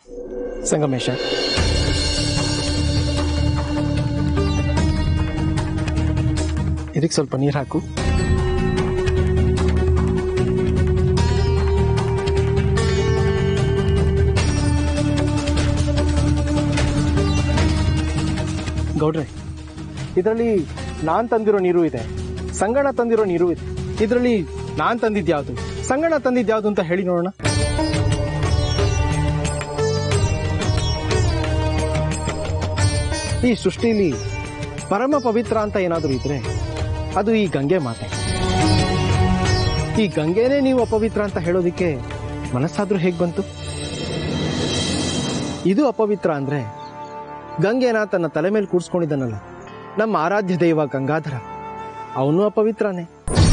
ಸಂಗಮೇಶ ಇದಕ್ಕೆ ಸ್ವಲ್ಪ ನೀರು ಹಾಕು ಗೌಡ್ರೆ ಇದರಲ್ಲಿ ನಾನ್ ತಂದಿರೋ ನೀರು ಇದೆ ಸಂಗಣ ತಂದಿರೋ ನೀರು ಇದೆ ಇದರಲ್ಲಿ ನಾನ್ ತಂದಿದ್ಯಾವ್ದು ಸಂಗಣ ತಂದಿದ್ಯಾವ್ದು ಅಂತ ಹೇಳಿ ನೋಡೋಣ ಈ ಸೃಷ್ಟಿಲಿ ಪರಮ ಪವಿತ್ರ ಅಂತ ಏನಾದರೂ ಇದ್ರೆ ಅದು ಈ ಗಂಗೆ ಮಾತೆ ಈ ಗಂಗೆನೇ ನೀವು ಅಪವಿತ್ರ ಅಂತ ಹೇಳೋದಿಕ್ಕೆ ಮನಸ್ಸಾದ್ರೂ ಹೇಗ್ ಬಂತು ಇದು ಅಪವಿತ್ರ ಅಂದ್ರೆ ಗಂಗೆನ ತನ್ನ ತಲೆ ಮೇಲೆ ಕೂಡ್ಸ್ಕೊಂಡಿದ್ದಾನಲ್ಲ ನಮ್ಮ ಆರಾಧ್ಯ ದೈವ ಗಂಗಾಧರ ಅವನು ಅಪವಿತ್ರನೇ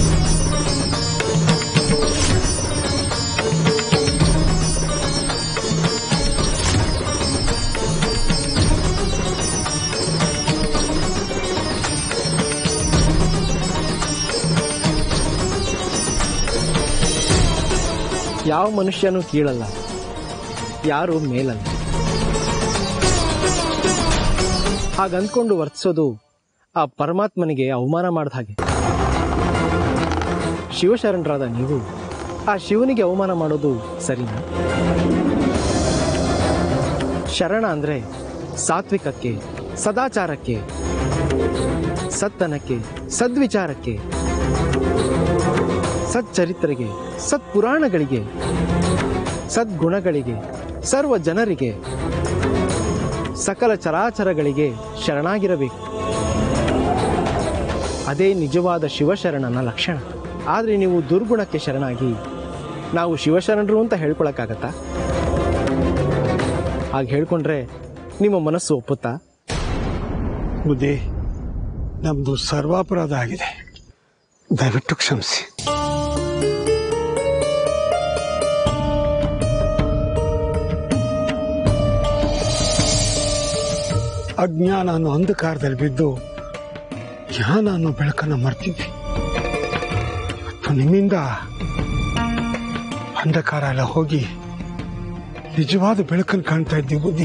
ಯಾವ ಮನುಷ್ಯನೂ ಕೀಳಲ್ಲ ಯಾರು ಮೇಲಲ್ಲ ಹಾಗಂದ್ಕೊಂಡು ವರ್ತಿಸೋದು ಆ ಪರಮಾತ್ಮನಿಗೆ ಅವಮಾನ ಮಾಡಿದ ಹಾಗೆ ಶಿವಶರಣರಾದ ನೀವು ಆ ಶಿವನಿಗೆ ಅವಮಾನ ಮಾಡೋದು ಸರಿನಾ ಶರಣ ಅಂದ್ರೆ ಸಾತ್ವಿಕಕ್ಕೆ ಸದಾಚಾರಕ್ಕೆ ಸತ್ತನಕ್ಕೆ ಸದ್ವಿಚಾರಕ್ಕೆ ಸಚ್ಚರಿತ್ರೆಗೆ ಸತ್ಪುರಾಣಗಳಿಗೆ ಸದ್ಗುಣಗಳಿಗೆ ಸರ್ವ ಜನರಿಗೆ ಸಕಲ ಚರಾಚರಗಳಿಗೆ ಶರಣಾಗಿರಬೇಕು ಅದೇ ನಿಜವಾದ ಶಿವಶರಣನ ಲಕ್ಷಣ ಆದರೆ ನೀವು ದುರ್ಗುಣಕ್ಕೆ ಶರಣಾಗಿ ನಾವು ಶಿವಶರಣರು ಅಂತ ಹೇಳ್ಕೊಳಕ್ಕಾಗತ್ತಾ ಹಾಗೆ ಹೇಳ್ಕೊಂಡ್ರೆ ನಿಮ್ಮ ಮನಸ್ಸು ಒಪ್ಪುತ್ತಾ ಬುದ್ಧಿ ನಮ್ದು ಸರ್ವಾಪರಾಧ ಆಗಿದೆ ದಯವಿಟ್ಟು ಕ್ಷಮಿಸಿ ಅಜ್ಞಾನ ಅನ್ನೋ ಅಂಧಕಾರದಲ್ಲಿ ಬಿದ್ದು ಜ್ಞಾನ ಅನ್ನೋ ಬೆಳಕನ್ನು ಮರ್ತಿದ್ವಿ ಮತ್ತು ನಿಮ್ಮಿಂದ ಅಂಧಕಾರ ಎಲ್ಲ ಹೋಗಿ ನಿಜವಾದ ಬೆಳಕನ್ನು ಕಾಣ್ತಾ ಇದ್ದೀವಿ ಬುದ್ಧಿ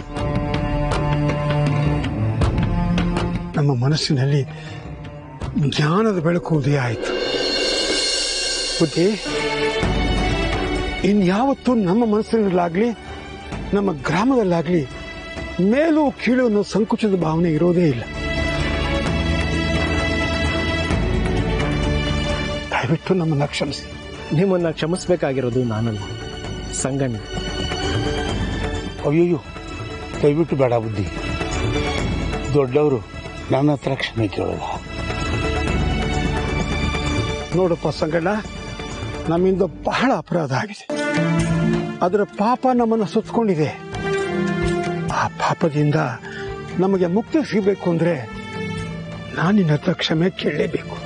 ನಮ್ಮ ಮನಸ್ಸಿನಲ್ಲಿ ಜ್ಞಾನದ ಬೆಳಕು ಉದಯ ಆಯಿತು ಬುದ್ಧಿ ಇನ್ಯಾವತ್ತೂ ನಮ್ಮ ಮನಸ್ಸಿನಲ್ಲಾಗ್ಲಿ ನಮ್ಮ ಗ್ರಾಮದಲ್ಲಾಗ್ಲಿ ಮೇಲು ಕೀಳು ಅನ್ನೋ ಸಂಕುಚದ ಭಾವನೆ ಇರೋದೇ ಇಲ್ಲ ದಯವಿಟ್ಟು ನಮ್ಮನ್ನ ಕ್ಷಮಿಸಿ ನಿಮ್ಮನ್ನ ಕ್ಷಮಿಸ್ಬೇಕಾಗಿರೋದು ನಾನಲ್ಲ ಸಂಗಣ್ಣ ಅಯ್ಯಯ್ಯೋ ದಯವಿಟ್ಟು ಬೇಡ ಬುದ್ಧಿ ದೊಡ್ಡವರು ನನ್ನ ಹತ್ರ ಕ್ಷಮೆ ಕೇಳೋದ ನೋಡಪ್ಪ ಸಂಗಣ್ಣ ನಮ್ಮಿಂದ ಬಹಳ ಅಪರಾಧ ಆಗಿದೆ ಅದರ ಪಾಪ ನಮ್ಮನ್ನು ಸುತ್ತಕೊಂಡಿದೆ ಆ ಪಾಪದಿಂದ ನಮಗೆ ಮುಕ್ತಿ ಸಿಗಬೇಕು ಅಂದ್ರೆ ನಾನು ನಿನ್ನ ಹತ್ರ ಕ್ಷಮೆ ಕೇಳಲೇಬೇಕು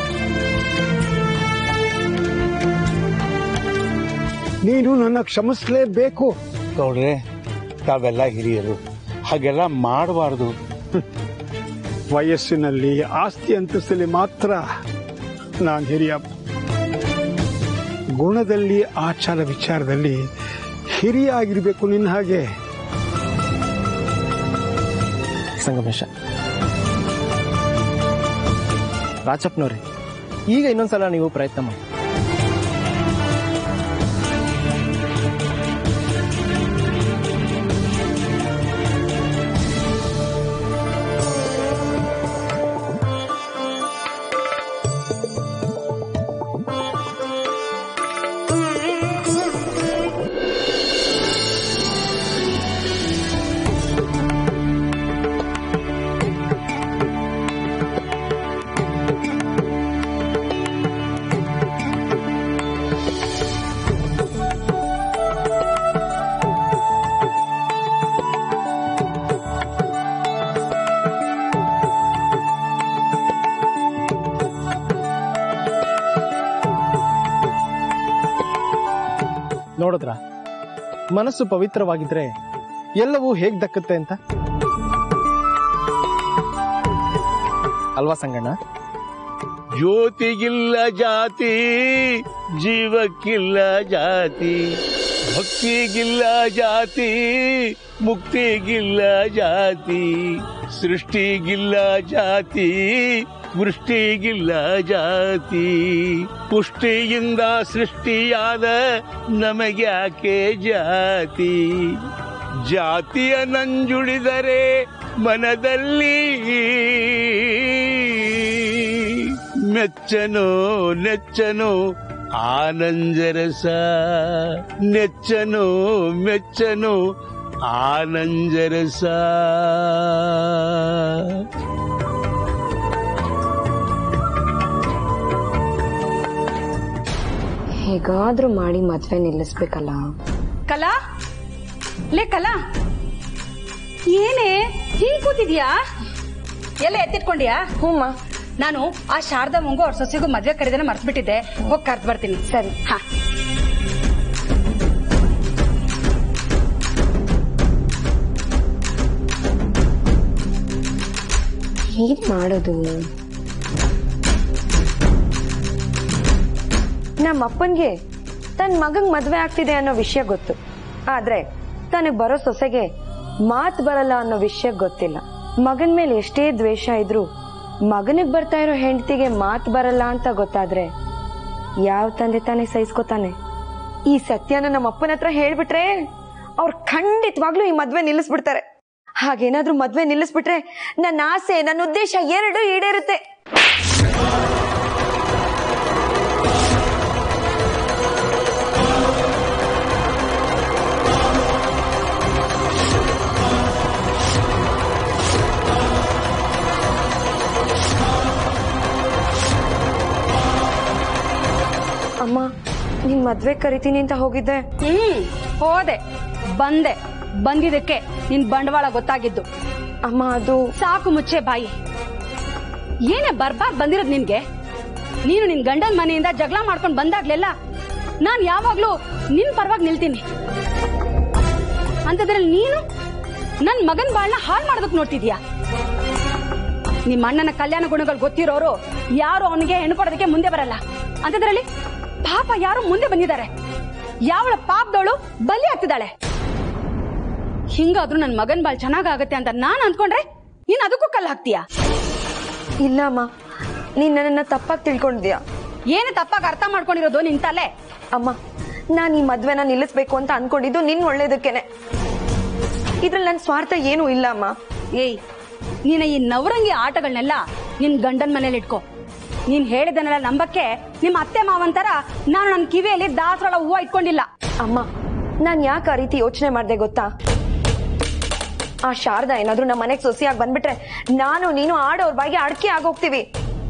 ನೀನು ನನ್ನ ಕ್ಷಮಿಸಲೇಬೇಕು ಗೌಡ್ರೆ ತಾವೆಲ್ಲ ಹಿರಿಯರು ಹಾಗೆಲ್ಲ ಮಾಡಬಾರ್ದು ವಯಸ್ಸಿನಲ್ಲಿ ಆಸ್ತಿ ಅಂತಸ್ತಲ್ಲಿ ಮಾತ್ರ ನಾನು ಹಿರಿಯ ಗುಣದಲ್ಲಿ ಆಚಾರ ವಿಚಾರದಲ್ಲಿ ಹಿರಿಯ ಆಗಿರ್ಬೇಕು ನಿನ್ನ ಹಾಗೆ ಸಂಗಮೇಶ ರಾಚಪ್ಪನವ್ರೆ ಈಗ ಇನ್ನೊಂದ್ಸಲ ನೀವು ಪ್ರಯತ್ನ ಮಾಡಿ ನೋಡಿದ್ರ ಮನಸ್ಸು ಪವಿತ್ರವಾಗಿದ್ರೆ ಎಲ್ಲವೂ ಹೇಗ್ ದಕ್ಕತ್ತೆ ಅಂತ ಅಲ್ವಾ ಸಂಗಣ್ಣ ಜ್ಯೋತಿಗಿಲ್ಲ ಜಾತಿ ಜೀವಕ್ಕಿಲ್ಲ ಜಾತಿ ಭಕ್ತಿಗಿಲ್ಲ ಜಾತಿ ಮುಕ್ತಿಗಿಲ್ಲ ಜಾತಿ ಸೃಷ್ಟಿಗಿಲ್ಲ ಜಾತಿ ವೃಷ್ಟಿಗಿಲ್ಲ ಜಾತಿ ಪುಷ್ಟಿಯಿಂದ ಸೃಷ್ಟಿಯಾದ ನಮಗ್ಯಾಕೆ ಜಾತಿ ಜಾತಿಯ ನಂಜುಳಿದರೆ ಮನದಲ್ಲಿ ಮೆಚ್ಚನೋ ನೆಚ್ಚನೋ ಆನಂಜರಸ ನೆಚ್ಚನೋ ಮೆಚ್ಚನೋ ಆನಂಜರಸ ಹೇಗಾದ್ರೂ ಮಾಡಿ ಮದ್ವೆ ನಿಲ್ಲಿಸ್ಬೇಕಲ್ಲ ಕಲಾ ಲೇ ಕಲಾ ಏನೇ ಹಿಂಗ್ ಕೂತಿದ್ಯಾ ಎಲ್ಲ ಎತ್ತಿಟ್ಕೊಂಡ್ಯಾ ಹ್ಞೂಮ್ಮ ನಾನು ಆ ಶಾರದಾ ಮುಂಗು ಅವ್ರ ಸೊಸೆಗೂ ಮದ್ವೆ ಕರೆದನ ಮರ್ತ್ಬಿಟ್ಟಿದ್ದೆ ಹೋಗಿ ಕರ್ದ್ ಬರ್ತೀನಿ ಸರಿ ಹಾ ಏನ್ ಮಾಡೋದು ನಮ್ಮ ಅಪ್ಪನ್ಗೆ ತನ್ನ ಮಗಂಗ್ ಮದ್ವೆ ಆಗ್ತಿದೆ ಅನ್ನೋ ವಿಷಯ ಗೊತ್ತು ಆದ್ರೆ ತನಗ್ ಬರೋ ಸೊಸೆಗೆ ಮಾತ್ ಬರಲ್ಲ ಅನ್ನೋ ವಿಷಯ ಗೊತ್ತಿಲ್ಲ ಮಗನ್ ಮೇಲೆ ಎಷ್ಟೇ ದ್ವೇಷ ಇದ್ರು ಮಗನಿಗ್ ಬರ್ತಾ ಇರೋ ಹೆಂಡತಿಗೆ ಮಾತ್ ಬರಲ್ಲ ಅಂತ ಗೊತ್ತಾದ್ರೆ ಯಾವ ತಂದೆ ತಾನೇ ಸಹಿಸ್ಕೊತಾನೆ ಈ ಸತ್ಯನ ನಮ್ಮ ಅಪ್ಪನ ಹತ್ರ ಹೇಳ್ಬಿಟ್ರೆ ಅವ್ರು ಖಂಡಿತವಾಗ್ಲೂ ಈ ಮದ್ವೆ ನಿಲ್ಲಿಸ್ಬಿಡ್ತಾರೆ ಹಾಗೇನಾದ್ರೂ ಮದ್ವೆ ನಿಲ್ಲಿಸ್ಬಿಟ್ರೆ ನನ್ನ ಆಸೆ ನನ್ನ ಉದ್ದೇಶ ಎರಡು ಈಡೇರುತ್ತೆ ಅಮ್ಮ ನಿನ್ ಮದ್ವೆ ಕರಿತೀನಿ ಅಂತ ಹೋಗಿದ್ದೆ ಹ್ಮ್ ಹೋದೆ ಬಂದೆ ಬಂದಿದ್ದಕ್ಕೆ ನಿನ್ ಬಂಡವಾಳ ಗೊತ್ತಾಗಿದ್ದು ಅಮ್ಮ ಅದು ಸಾಕು ಮುಚ್ಚೆ ಬಾಯಿ ಏನೇ ಬರ್ಬಾರ್ ಬಂದಿರೋದ್ ನಿನ್ಗೆ ನೀನು ನಿನ್ ಗಂಡನ ಮನೆಯಿಂದ ಜಗಳ ಮಾಡ್ಕೊಂಡ್ ಬಂದಾಗ್ಲೆಲ್ಲ ನಾನ್ ಯಾವಾಗ್ಲೂ ನಿನ್ ಪರವಾಗಿ ನಿಲ್ತೀನಿ ಅಂತದ್ರಲ್ಲಿ ನೀನು ನನ್ ಮಗನ್ ಬಾಳ್ನ ಹಾಳ್ ಮಾಡೋದಕ್ ನೋಡ್ತಿದ್ಯಾ ನಿಮ್ಮ ಅಣ್ಣನ ಕಲ್ಯಾಣ ಗುಣಗಳು ಗೊತ್ತಿರೋರು ಯಾರು ಅವನಿಗೆ ಹೆಣ್ಣು ಕೊಡೋದಕ್ಕೆ ಮುಂದೆ ಬರಲ್ಲ ಅಂತದ್ರಲ್ಲಿ ಪಾಪ ಯಾರು ಮುಂದೆ ಬಂದಿದ್ದಾರೆ ಯಾವಳ ಪಾಪದವಳು ಬಲಿ ಆಗ್ತಿದ್ದಾಳೆ ಹಿಂಗಾದ್ರೂ ನನ್ ಮಗನ್ ಬಾಳ್ ಚೆನ್ನಾಗಾಗತ್ತೆ ಅಂತ ನಾನ್ ಅಂದ್ಕೊಂಡ್ರೆ ನೀನ್ ಅದಕ್ಕೂ ಕಲ್ಲು ಹಾಕ್ತೀಯಾ ಇಲ್ಲ ಅಮ್ಮ ನೀನ್ ನನ್ನನ್ನ ತಪ್ಪಾಗಿ ತಿಳ್ಕೊಂಡಿದ್ಯಾ ಏನು ತಪ್ಪಾಗಿ ಅರ್ಥ ಮಾಡ್ಕೊಂಡಿರೋದು ನಿನ್ ತಲೆ ಅಮ್ಮ ನಾನ್ ಈ ಮದ್ವೆನ ನಿಲ್ಲಿಸ್ಬೇಕು ಅಂತ ಅನ್ಕೊಂಡಿದ್ದು ನಿನ್ ಒಳ್ಳೇದಕ್ಕೇನೆ ಇದ್ರಲ್ಲಿ ನನ್ ಸ್ವಾರ್ಥ ಏನೂ ಇಲ್ಲ ಅಮ್ಮ ಏಯ್ ನೀನ ಈ ನವರಂಗಿ ಆಟಗಳನ್ನೆಲ್ಲ ನಿನ್ ಗಂಡನ್ ಮನೇಲಿ ಇಟ್ಕೋ ನೀನ್ ಹೇಳಿದನೆಲ್ಲ ನಂಬಕ್ಕೆ ನಿಮ್ಮ ಅತ್ತೆ ಮಾವಂತರ ನಾನು ನನ್ನ ಕಿವಿಯಲ್ಲಿ ದಾಸರಳ ಹೂವ ಇಟ್ಕೊಂಡಿಲ್ಲ ಅಮ್ಮ ನಾನ್ ಯಾಕೆ ಆ ರೀತಿ ಯೋಚನೆ ಮಾಡ್ದೆ ಗೊತ್ತಾ ಆ ಶಾರದಾ ಏನಾದ್ರೂ ನಮ್ಮ ಮನೆಗ್ ಸೊಸೆಯಾಗಿ ಬಂದ್ಬಿಟ್ರೆ ನಾನು ನೀನು ಆಡೋರ್ ಬಾಯಿಗೆ ಅಡ್ಕೆ ಆಗೋಗ್ತೀವಿ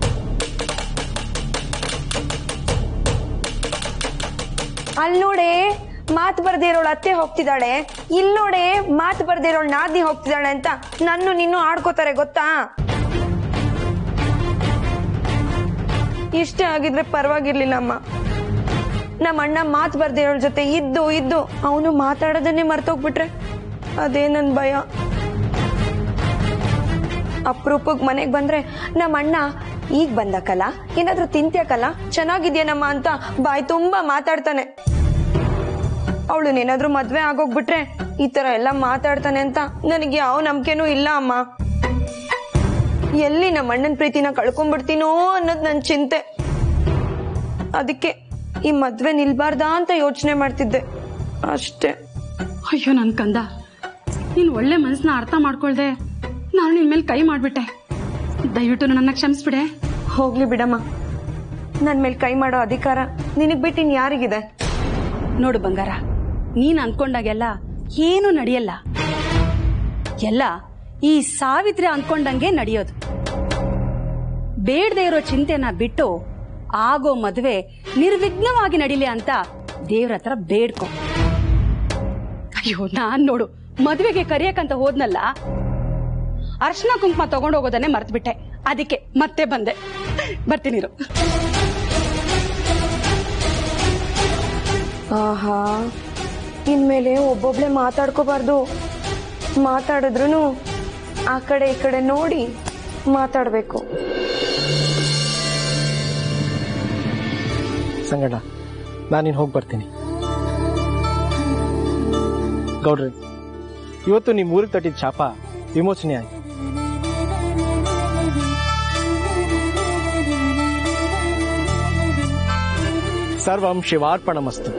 ಅಲ್ ನೋಡೆ ಮಾತ್ ಬರ್ದೇ ಇರೋಳು ಅತ್ತೆ ಹೋಗ್ತಿದ್ದಾಳೆ ಇಲ್ ನೋಡೆ ಮಾತ್ ಬರ್ದೇ ಇರೋಳು ನಾದಿ ಹೋಗ್ತಿದ್ದಾಳೆ ಅಂತ ನನ್ನ ನಿನ್ನೂ ಆಡ್ಕೋತಾರೆ ಗೊತ್ತಾ ಇಷ್ಟೇ ಆಗಿದ್ರೆ ಪರವಾಗಿರ್ಲಿಲ್ಲ ಅಮ್ಮ ನಮ್ಮ ಅಣ್ಣ ಮಾತು ಬರ್ದೇ ಇರೋಳ ಜೊತೆ ಇದ್ದು ಇದ್ದು ಅವನು ಮಾತಾಡೋದನ್ನೇ ಮರ್ತೋಗ್ಬಿಟ್ರೆ ಅದೇ ನನ್ ಭಯ ಅಪ್ರೂಪಕ್ ಮನೆಗ್ ಬಂದ್ರೆ ನಮ್ಮ ಅಣ್ಣ ಈಗ ಬಂದಕಲ್ಲ ಏನಾದ್ರೂ ತಿಂತ್ಯಾಕಲ್ಲ ಚೆನ್ನಾಗಿದ್ಯೇನಮ್ಮ ಅಂತ ಬಾಯ್ ತುಂಬಾ ಮಾತಾಡ್ತಾನೆ ಅವಳನ್ನೇನಾದ್ರೂ ಮದ್ವೆ ಆಗೋಗ್ಬಿಟ್ರೆ ಈ ತರ ಎಲ್ಲ ಮಾತಾಡ್ತಾನೆ ಅಂತ ನನಗೆ ಯಾವ ನಂಬಿಕೆನೂ ಇಲ್ಲ ಅಮ್ಮ ಎಲ್ಲಿ ನಮ್ಮ ಅಣ್ಣನ ಪ್ರೀತಿನ ಕಳ್ಕೊಂಡ್ಬಿಡ್ತೀನೋ ಅನ್ನೋದು ನನ್ ಚಿಂತೆ ಅದಕ್ಕೆ ಈ ಮದ್ವೆ ನಿಲ್ಬಾರ್ದಾ ಅಂತ ಯೋಚನೆ ಮಾಡ್ತಿದ್ದೆ ಅಷ್ಟೇ ಅಯ್ಯೋ ನನ್ ಕಂದ ನೀನ್ ಒಳ್ಳೆ ಮನ್ಸನ್ನ ಅರ್ಥ ಮಾಡ್ಕೊಳ್ದೆ ನಾನು ನಿನ್ ಮೇಲೆ ಕೈ ಮಾಡ್ಬಿಟ್ಟೆ ದಯವಿಟ್ಟು ನನ್ನ ಕ್ಷಮಿಸ್ಬಿಡೆ ಹೋಗ್ಲಿ ಬಿಡಮ್ಮ ನನ್ ಮೇಲೆ ಕೈ ಮಾಡೋ ಅಧಿಕಾರ ನಿನಗ್ ಬಿಟ್ಟು ಇನ್ ಯಾರಿಗಿದೆ ನೋಡು ಬಂಗಾರ ನೀನ್ ಅನ್ಕೊಂಡಾಗೆಲ್ಲ ಏನು ನಡೆಯಲ್ಲ ಎಲ್ಲ ಈ ಸಾವಿತ್ರಿ ಅನ್ಕೊಂಡಂಗೆ ನಡೆಯೋದು ಬೇಡದೆ ಇರೋ ಚಿಂತೆನ ಬಿಟ್ಟು ಆಗೋ ಮದ್ವೆ ನಿರ್ವಿಘ್ನವಾಗಿ ನಡೀಲಿ ಅಂತ ದೇವ್ರ ಹತ್ರ ಬೇಡ್ಕೊ ಅಯ್ಯೋ ನಾನ್ ನೋಡು ಮದ್ವೆಗೆ ಕರಿಯಕಂತ ಹೋದ್ನಲ್ಲ ಅರ್ಶನ ಕುಂಕುಮ ತಗೊಂಡೋಗೋದನ್ನೇ ಮರ್ತ್ಬಿಟ್ಟೆ ಅದಕ್ಕೆ ಮತ್ತೆ ಬಂದೆ ಬರ್ತೀನಿರು ಆಹಾ ಇನ್ಮೇಲೆ ಒಬ್ಬೊಬ್ಳೆ ಮಾತಾಡ್ಕೋಬಾರ್ದು ಮಾತಾಡಿದ್ರು ಆ ಕಡೆ ಈ ಕಡೆ ನೋಡಿ ಮಾತಾಡ್ಬೇಕು ಸಂಗಣ್ಣ ನಾನು ಹೋಗಿ ಬರ್ತೀನಿ ಗೌಡ್ರಿ ಇವತ್ತು ನಿಮ್ಮ ಊರಿಗೆ ತಟ್ಟಿದ ಶಾಪ ವಿಮೋಚನೆ ಆಯ್ತು ಸರ್ವಂ ಶಿವಾರ್ಪಣಮಸ್ತು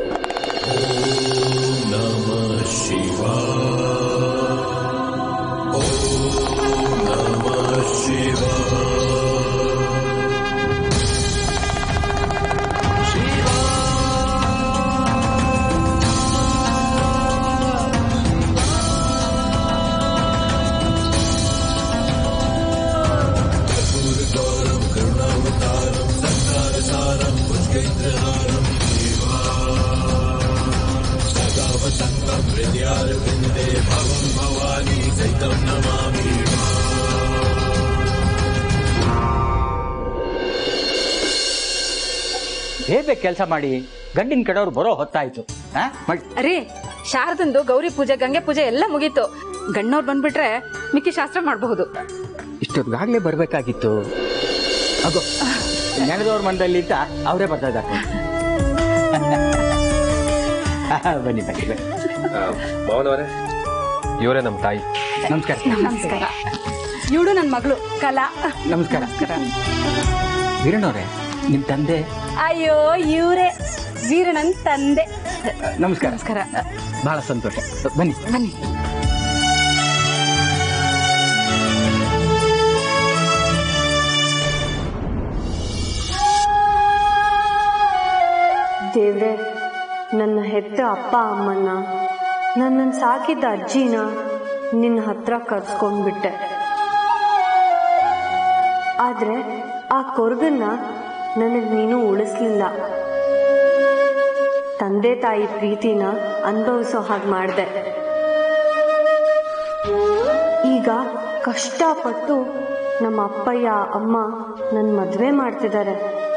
ಬೇಗ ಕೆಲಸ ಮಾಡಿ ಗಂಡಿನ ಕಡೆಯವ್ರು ಬರೋ ಹೊತ್ತಾಯ್ತು ಹಾ ಮಾಡಿ ಅರೇ ಶಾರದಂದು ಗೌರಿ ಪೂಜೆ ಗಂಗೆ ಪೂಜೆ ಎಲ್ಲ ಮುಗೀತು ಗಣ್ಣವ್ರು ಬಂದ್ಬಿಟ್ರೆ ಮಿಕ್ಕಿ ಶಾಸ್ತ್ರ ಮಾಡಬಹುದು ಇಷ್ಟೊತ್ತಿಗಾಗ್ಲೇ ಬರ್ಬೇಕಾಗಿತ್ತು ಅದು ನೆನೆದವ್ರ ಮನದಲ್ಲಿ ಅಂತ ಅವರೇ ಬರ್ತಾ ಇದ್ದಾರೆ ಬನ್ನಿ ಬನ್ನಿ ಬನ್ನಿ ಭಾವನವರೇ ಇವರೇ ನಮ್ಮ ತಾಯಿ ನಮಸ್ಕಾರ ನಮಸ್ಕಾರ ಇವಳು ನನ್ನ ಮಗಳು ಕಲಾ ನಮಸ್ಕಾರ ವೀರಣ್ಣವ್ರೆ ನಿಮ್ ತಂದೆ ಅಯ್ಯೋ ಇವ್ರೆ ವೀರಣ್ಣನ್ ತಂದೆ ನಮಸ್ಕಾರ ನಮಸ್ಕಾರ ಬಹಳ ಸಂತೋಷ ಬನ್ನಿ ಬನ್ನಿ ದೇವ್ರೆ ನನ್ನ ಹೆತ್ತ ಅಪ್ಪ ಅಮ್ಮನ್ನ ನನ್ನನ್ನು ಸಾಕಿದ್ದ ಅಜ್ಜಿನ ನಿನ್ನ ಹತ್ರ ಕರ್ಸ್ಕೊಂಡ್ಬಿಟ್ಟೆ ಆದ್ರೆ ಆ ಕೊರ್ಗನ್ನ ನನಗೆ ನೀನು ಉಳಿಸ್ಲಿಲ್ಲ ತಂದೆ ತಾಯಿ ಪ್ರೀತಿನ ಅನುಭವಿಸೋ ಹಾಗೆ ಮಾಡಿದೆ ಈಗ ಕಷ್ಟಪಟ್ಟು ನಮ್ಮ ಅಪ್ಪಯ್ಯ ಅಮ್ಮ ನನ್ನ ಮದುವೆ ಮಾಡ್ತಿದ್ದಾರೆ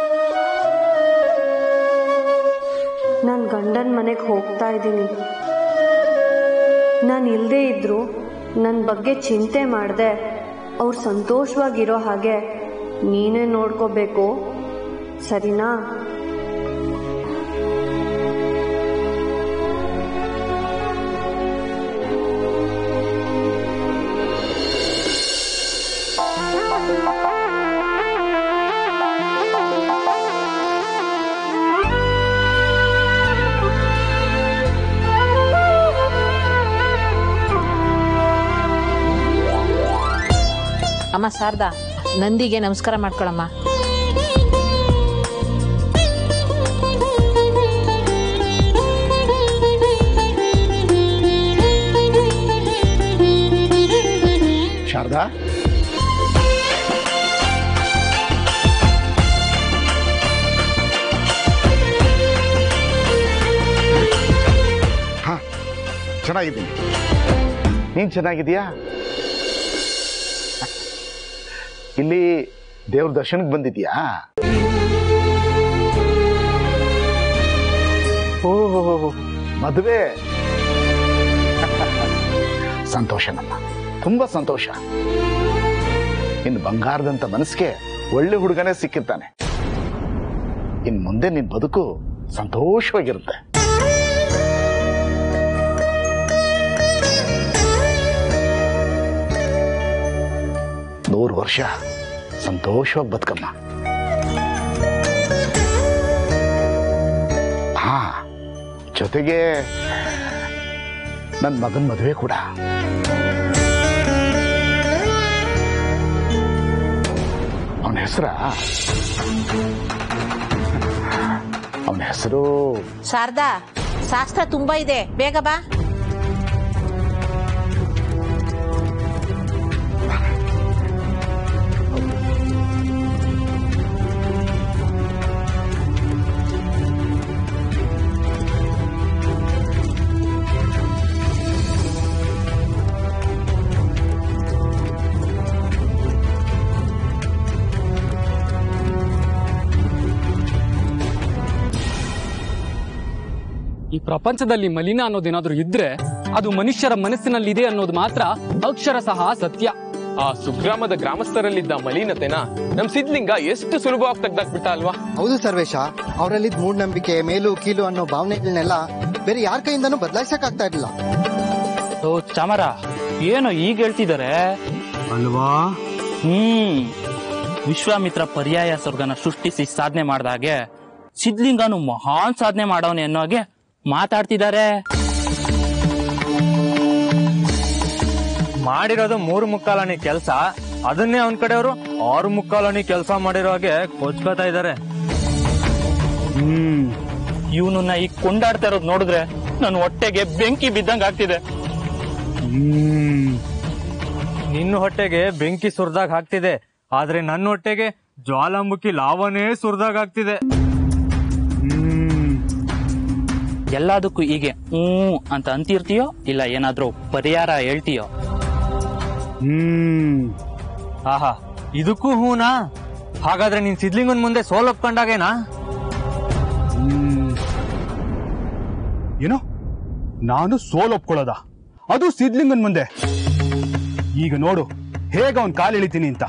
ನಾನು ಗಂಡನ ಮನೆಗೆ ಹೋಗ್ತಾ ಇದ್ದೀನಿ ನಾನು ಇಲ್ಲದೆ ಇದ್ರು ನನ್ನ ಬಗ್ಗೆ ಚಿಂತೆ ಮಾಡದೆ ಅವ್ರು ಸಂತೋಷವಾಗಿರೋ ಹಾಗೆ ನೀನೇ ನೋಡ್ಕೋಬೇಕು ಸರಿನಾ ಅಮ್ಮ ಶಾರದಾ ನಂದಿಗೆ ನಮಸ್ಕಾರ ಮಾಡ್ಕೊಳಮ್ಮ ಶಾರದಾ ಹಾ ಚೆನ್ನಾಗಿದ್ದೀನಿ ನೀನ್ ಚೆನ್ನಾಗಿದೀಯಾ ಇಲ್ಲಿ ದೇವ್ರ ದರ್ಶನಕ್ಕೆ ಬಂದಿದ್ಯಾ ಓಹೋ ಮದುವೆ ಸಂತೋಷ ನಮ್ಮ ತುಂಬಾ ಸಂತೋಷ ಇನ್ನು ಬಂಗಾರದಂತ ಮನಸ್ಸಿಗೆ ಒಳ್ಳೆ ಹುಡುಗನೇ ಸಿಕ್ಕಿರ್ತಾನೆ ಇನ್ ಮುಂದೆ ನಿನ್ ಬದುಕು ಸಂತೋಷವಾಗಿರುತ್ತೆ ನೂರು ವರ್ಷ ಸಂತೋಷವಾಗಿ ಬದುಕಮ್ಮ ಹಾ ಜೊತೆಗೆ ನನ್ನ ಮಗನ ಮದುವೆ ಕೂಡ ಅವನ ಹೆಸರ ಅವನ ಹೆಸರು ಶಾರದಾ ಶಾಸ್ತ್ರ ತುಂಬಾ ಇದೆ ಬೇಗ ಬಾ ಈ ಪ್ರಪಂಚದಲ್ಲಿ ಮಲಿನ ಅನ್ನೋದೇನಾದ್ರೂ ಇದ್ರೆ ಅದು ಮನುಷ್ಯರ ಮನಸ್ಸಿನಲ್ಲಿದೆ ಅನ್ನೋದು ಮಾತ್ರ ಅಕ್ಷರ ಸಹ ಸತ್ಯ ಆ ಸುಗ್ರಾಮದ ಗ್ರಾಮಸ್ಥರಲ್ಲಿದ್ದ ಮಲಿನತೆನ ನಮ್ ಸಿದ್ಲಿಂಗ ಎಷ್ಟು ಸುಲಭವಾಗಿ ತೆಗ್ದಾಕ್ಬಿಟ್ಟ ಅಲ್ವಾ ಹೌದು ಸರ್ವೇಶ ಅವರಲ್ಲಿದ್ದ ಮೂಢನಂಬಿಕೆ ಮೇಲು ಕೀಲು ಅನ್ನೋ ಭಾವನೆಗಳನ್ನೆಲ್ಲ ಬೇರೆ ಯಾರ ಕೈಯಿಂದನೂ ಬದಲಾಯಿಸಕ್ ಆಗ್ತಾ ಇರಲಿಲ್ಲ ಓ ಚಾಮರ ಏನೋ ಈಗ ಹೇಳ್ತಿದ್ದಾರೆ ಅಲ್ವಾ ಹ್ಮ್ ವಿಶ್ವಾಮಿತ್ರ ಪರ್ಯಾಯ ಸ್ವರ್ಗನ ಸೃಷ್ಟಿಸಿ ಸಾಧನೆ ಮಾಡ್ದಾಗೆ ಸಿದ್ಲಿಂಗನು ಮಹಾನ್ ಸಾಧನೆ ಮಾಡವನೆ ಅನ್ನೋ ಹಾಗೆ ಮಾತಾಡ್ತಿದ್ದಾರೆ ಮಾಡಿರೋದು ಮೂರು ಮುಕ್ಕಾಲನಿ ಕೆಲಸ ಅದನ್ನೇ ಅವನ್ ಕಡೆಯವರು ಆರು ಮುಕ್ಕಾಲನಿ ಕೆಲಸ ಮಾಡಿರೋ ಹಾಗೆ ಕೊಚ್ಕೋತಾ ಇದ್ದಾರೆ ಹ್ಮ್ ಇವನನ್ನ ಈಗ ಕೊಂಡಾಡ್ತಾ ಇರೋದು ನೋಡಿದ್ರೆ ನನ್ನ ಹೊಟ್ಟೆಗೆ ಬೆಂಕಿ ಬಿದ್ದಂಗ್ ಆಗ್ತಿದೆ ಹ್ಮ್ ನಿನ್ನ ಹೊಟ್ಟೆಗೆ ಬೆಂಕಿ ಸುರ್ದಾಗ ಹಾಕ್ತಿದೆ ಆದ್ರೆ ನನ್ನ ಹೊಟ್ಟೆಗೆ ಜ್ವಾಲಾಮುಖಿ ಲಾವನೇ ಸುರ್ದಾಗ ಆಗ್ತಿದೆ ಎಲ್ಲದಕ್ಕೂ ಹೀಗೆ ಹ್ಮ್ ಅಂತ ಅಂತಿರ್ತೀಯೋ ಇಲ್ಲ ಏನಾದ್ರೂ ಪರಿಹಾರ ಹೇಳ್ತೀಯೋ ಹ್ಮ್ ಆಹಾ ಇದಕ್ಕೂ ಹೂನಾ ಹಾಗಾದ್ರೆ ನೀನ್ ಸಿದ್ಲಿಂಗನ್ ಮುಂದೆ ಸೋಲೊಪ್ಕೊಂಡಾಗೇನಾ ಏನು ನಾನು ಸೋಲ್ ಒಪ್ಕೊಳ್ಳೋದ ಅದು ಸಿದ್ಲಿಂಗನ್ ಮುಂದೆ ಈಗ ನೋಡು ಹೇಗ ಅವನ್ ಕಾಲ್ ಎಳಿತೀನಿ ಅಂತ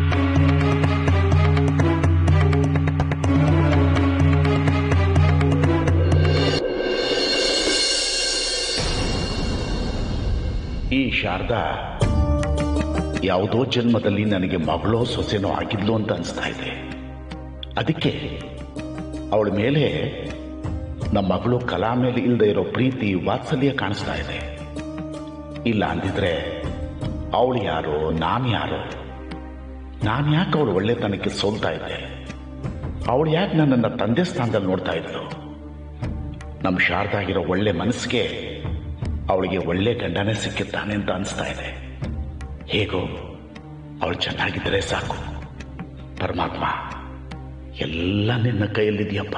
ಈ ಶಾರದಾ ಯಾವುದೋ ಜನ್ಮದಲ್ಲಿ ನನಗೆ ಮಗಳೋ ಸೊಸೆನೋ ಆಗಿದ್ಲು ಅಂತ ಅನಿಸ್ತಾ ಇದೆ ಅದಕ್ಕೆ ಅವಳ ಮೇಲೆ ನಮ್ಮ ಮಗಳು ಕಲಾ ಮೇಲೆ ಇಲ್ಲದೆ ಇರೋ ಪ್ರೀತಿ ವಾತ್ಸಲ್ಯ ಕಾಣಿಸ್ತಾ ಇದೆ ಇಲ್ಲ ಅಂದಿದ್ರೆ ಅವಳು ಯಾರೋ ನಾನು ಯಾರೋ ನಾನು ಯಾಕೆ ಅವಳು ಒಳ್ಳೆತನಕ್ಕೆ ಸೋಲ್ತಾ ಇದ್ದೆ ಅವಳು ಯಾಕೆ ನನ್ನನ್ನು ತಂದೆ ಸ್ಥಾನದಲ್ಲಿ ನೋಡ್ತಾ ಇದ್ಲು ನಮ್ಮ ಶಾರದಾಗಿರೋ ಒಳ್ಳೆ ಮನಸ್ಸಿಗೆ ಅವಳಿಗೆ ಒಳ್ಳೆ ಗಂಡನೇ ಸಿಕ್ಕಿದ್ದಾನೆ ಅಂತ ಅನಿಸ್ತಾ ಇದೆ ಹೇಗೋ ಅವಳು ಚೆನ್ನಾಗಿದ್ದರೆ ಸಾಕು ಪರಮಾತ್ಮ ಎಲ್ಲ ನಿನ್ನ ಕೈಯಲ್ಲಿದೆಯಪ್ಪ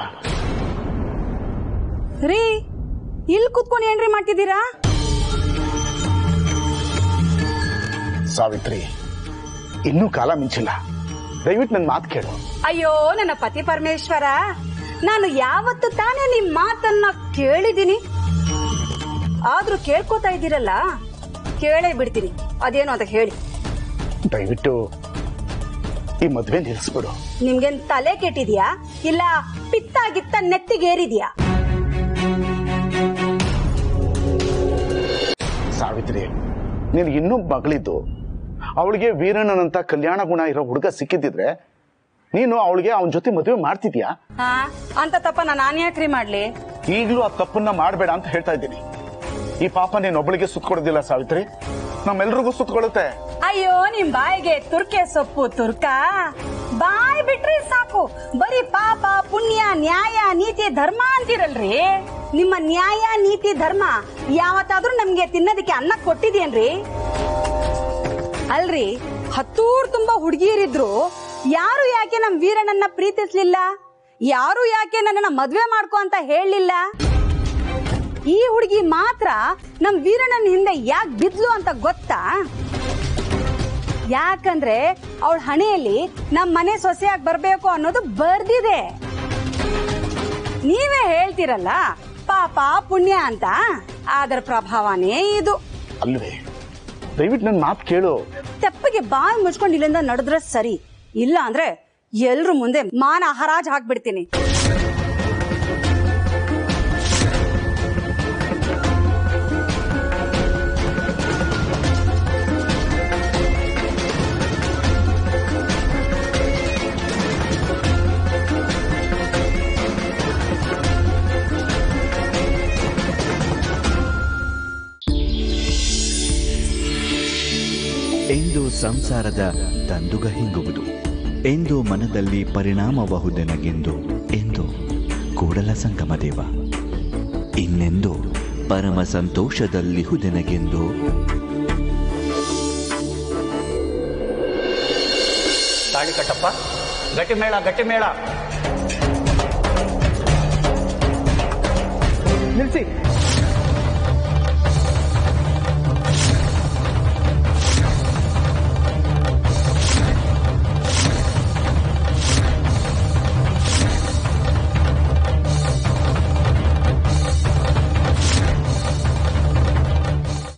ರೀ ಇಲ್ಲಿ ಕುತ್ಕೊಂಡು ಏನ್ರಿ ಮಾಡ್ತಿದ್ದೀರಾ ಸಾವಿತ್ರಿ ಇನ್ನೂ ಕಾಲ ಮಿಂಚಿಲ್ಲ ದಯವಿಟ್ಟು ನನ್ನ ಮಾತು ಕೇಳು ಅಯ್ಯೋ ನನ್ನ ಪತಿ ಪರಮೇಶ್ವರ ನಾನು ಯಾವತ್ತು ತಾನೇ ನಿಮ್ ಮಾತನ್ನ ಕೇಳಿದೀನಿ ಆದ್ರೂ ಕೇಳ್ಕೊತಾ ಇದ್ದೀರಲ್ಲ ಕೇಳೇ ಬಿಡ್ತೀನಿ ಅದೇನು ಅಂತ ಹೇಳಿ ದಯವಿಟ್ಟು ಈ ಮದ್ವೆ ನಿಲ್ಲಿಸ್ಬಿಡು ನಿಮ್ಗೇನ್ ತಲೆ ಕೆಟ್ಟಿದ್ಯಾ ಇಲ್ಲ ಪಿತ್ತ ಗಿತ್ತ ನೆತ್ತಿಗೇರಿದ್ಯಾ ಸಾವಿತ್ರಿ ನೀನು ಇನ್ನೂ ಮಗಳಿದ್ದು ಅವಳಿಗೆ ವೀರಣ್ಣನಂತ ಕಲ್ಯಾಣ ಗುಣ ಇರೋ ಹುಡುಗ ಸಿಕ್ಕಿದ್ದಿದ್ರೆ ನೀನು ಅವಳಿಗೆ ಅವನ ಜೊತೆ ಮದುವೆ ಮಾಡ್ತಿದ್ಯಾ ಹಾ ಅಂತ ತಪ್ಪ ನಾನು ಯಾಕ್ರಿ ಮಾಡ್ಲಿ ಈಗಲೂ ಆ ತಪ್ಪನ್ನ ಮಾಡಬೇಡ ಅಂತ ಹೇಳ್ತಾ ಇದ್ದೀನಿ ಈ ಪಾಪ ನೀನೊಬ್ಬಳಿಗೆ ಸುತ್ಕೊಡೋದಿಲ್ಲ ಸಾವಿತ್ರಿ ನಮ್ಮೆಲ್ರಿಗೂ ಸುತ್ಕೊಳ್ಳುತ್ತೆ ಅಯ್ಯೋ ನಿಮ್ ಬಾಯಿಗೆ ತುರ್ಕೆ ಸೊಪ್ಪು ತುರ್ಕ ಬಾಯ್ ಬಿಟ್ರಿ ಸಾಕು ಬರೀ ಪಾಪ ಪುಣ್ಯ ನ್ಯಾಯ ನೀತಿ ಧರ್ಮ ಅಂತಿರಲ್ರಿ ನಿಮ್ಮ ನ್ಯಾಯ ನೀತಿ ಧರ್ಮ ಯಾವತ್ತಾದ್ರೂ ನಮ್ಗೆ ತಿನ್ನೋದಕ್ಕೆ ಅನ್ನ ಕೊಟ್ಟಿದೇನ್ರಿ ಅಲ್ರಿ ಹತ್ತೂರ್ ತುಂಬಾ ಹುಡುಗಿಯರಿದ್ರು ಯಾರು ಯಾಕೆ ನಮ್ ವೀರಣ್ಣನ್ನ ಪ್ರೀತಿಸ್ಲಿಲ್ಲ ಯಾರು ಯಾಕೆ ನನ್ನನ್ನ ಮದ್ವೆ ಮಾಡ್ಕೊ ಅಂತ ಹೇಳಲಿಲ್ಲ ಈ ಹುಡುಗಿ ಮಾತ್ರ ನಮ್ ವೀರಣ್ಣನ ಹಿಂದೆ ಯಾಕೆ ಬಿದ್ಲು ಅಂತ ಗೊತ್ತಾ ಯಾಕಂದ್ರೆ ಅವಳ ಹಣೆಯಲ್ಲಿ ನಮ್ ಮನೆ ಸೊಸೆಯಾಗಿ ಬರ್ಬೇಕು ಅನ್ನೋದು ಬರ್ದಿದೆ ನೀವೇ ಹೇಳ್ತಿರಲ್ಲ ಪಾಪ ಪುಣ್ಯ ಅಂತ ಅದರ ಪ್ರಭಾವನೇ ಇದು ಅಲ್ವೇ ದಯವಿಟ್ಟು ನನ್ನ ಮಾತು ಕೇಳು ತೆಪ್ಪಗೆ ಬಾಯಿ ಮುಚ್ಕೊಂಡು ಇಲ್ಲಿಂದ ನಡೆದ್ರೆ ಸರಿ ಇಲ್ಲ ಅಂದ್ರೆ ಎಲ್ರು ಮುಂದೆ ಮಾನ ಹರಾಜ್ ಹಾಕ್ಬಿಡ್ತೀನಿ ಎಂದು ಸಂಸಾರದ ದಂದುಗ ಹಿಂಗುವುದು ಎಂದು ಮನದಲ್ಲಿ ಪರಿಣಾಮಬಹುದೆನಗೆಂದು ಎಂದು ಕೂಡಲ ಸಂಗಮ ದೇವ ಇನ್ನೆಂದು ಪರಮ ಸಂತೋಷದಲ್ಲಿಹುದೆನಗೆಂದು ತಾಳಿ ಕಟ್ಟಪ್ಪ ಗಟ್ಟಿ ಮೇಳ ಗಟ್ಟಿ ಮೇಳ ನಿಲ್ಸಿ